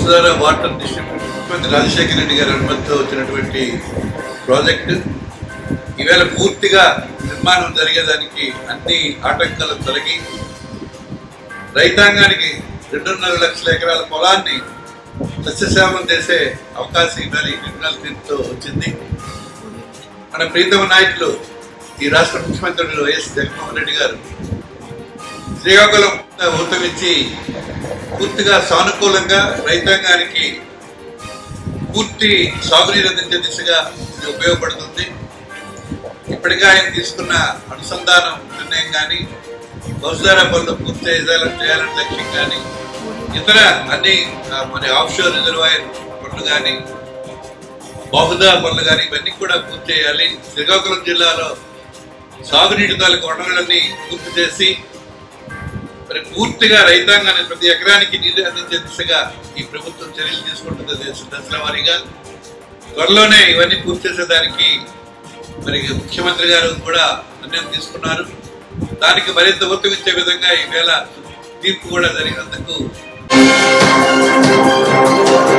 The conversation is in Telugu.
వసుధార వాటర్ డిస్ట్రిబ్యూషన్ ముఖ్యమంత్రి రాజశేఖర రెడ్డి గారి అనుమతితో వచ్చినటువంటి ప్రాజెక్టు ఈవేళ పూర్తిగా నిర్మాణం జరిగేదానికి అన్ని ఆటంకాలు తొలగి రైతాంగానికి రెండున్నర లక్షల ఎకరాల పొలాన్ని సస్యశ్యామం చేసే అవకాశం ఈవేళ ఈ ట్రిబ్యునల్ తీర్పుతో వచ్చింది మన ప్రీతమ నాయకులు ఈ రాష్ట్ర ముఖ్యమంత్రులు వైఎస్ జగన్మోహన్ రెడ్డి గారు శ్రీకాకుళం ఊతమిచ్చి పూర్తిగా సానుకూలంగా రైతాంగానికి పూర్తి సాగునీరు అందించే దిశగా ఇది ఉపయోగపడుతుంది ఇప్పటికే ఆయన తీసుకున్న అనుసంధానం నిర్ణయం కానీ బహుధార పనులు పూర్తి చేయాలని చేయాలని లక్ష్యం కానీ ఇతర అన్ని ఆ, మరి ఆఫ్షోర్ రిజర్వాయర్ పనులు కానీ బాహుదా పనులు కానీ ఇవన్నీ కూడా పూర్తి చేయాలి శ్రీకాకుళం జిల్లాలో సాగునీటి తాలూకు వనరులన్నీ పూర్తి చేసి మరి పూర్తిగా రైతాంగాన్ని ప్రతి ఎకరానికి నీరు అందించే దిశగా ఈ ప్రభుత్వం చర్యలు తీసుకుంటుంది దేశ- దశల వారీగా త్వరలోనే ఇవన్నీ పూర్తి చేసేదానికి మరి ముఖ్యమంత్రి గారు కూడా నిర్ణయం తీసుకున్నారు దానికి మరింత ఊతమిచ్చే విధంగా ఈవేళ తీర్పు కూడా జరిగినందుకు